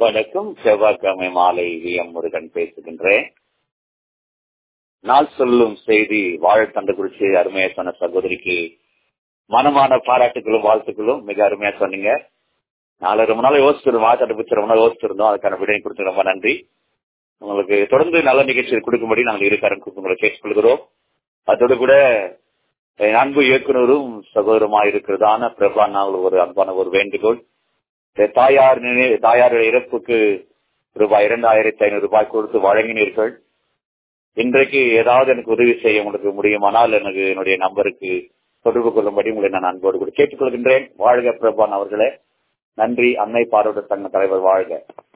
வணக்கம் செவ்வாய்க்கிழமை மாலை வி எம் முருகன் பேசுகின்றேன் நாள் சொல்லும் செய்தி வாழ தந்து குறிச்சி அருமையா சொன்ன சகோதரிக்கு மனமான பாராட்டுகளும் வாழ்த்துக்களும் மிக அருமையா சொன்னீங்க நாலு ரொம்ப நாள் யோசிச்சிருந்தோம் வாய்த்தாட்டை பற்றி ரொம்ப நாள் யோசிச்சிருந்தோம் அதுக்கான விடை கொடுத்து ரொம்ப நன்றி உங்களுக்கு தொடர்ந்து நல்ல நிகழ்ச்சியை கொடுக்கும்படி நாங்கள் இருக்காரன் உங்களை கேட்டுக்கொள்கிறோம் அதோடு கூட என் அன்பு இயக்குனரும் சகோதரமாக இருக்கிறதான பிரபா நாங்கள் ஒரு அன்பான ஒரு வேண்டுகோள் தாயார் தாயாருடைய இறப்புக்கு ரூபாய் இரண்டாயிரத்தி ஐநூறு ரூபாய் கொடுத்து வழங்கினீர்கள் இன்றைக்கு ஏதாவது எனக்கு உதவி செய்ய உங்களுக்கு முடியுமானால் எனக்கு என்னுடைய நம்பருக்கு தொடர்பு கொள்ளும்படி உங்களை நான் அன்போடு கூட கேட்டுக்கொள்கின்றேன் வாழ்க பிரபான் அவர்களே நன்றி அன்னை பார்வையிட சங்க தலைவர் வாழ்க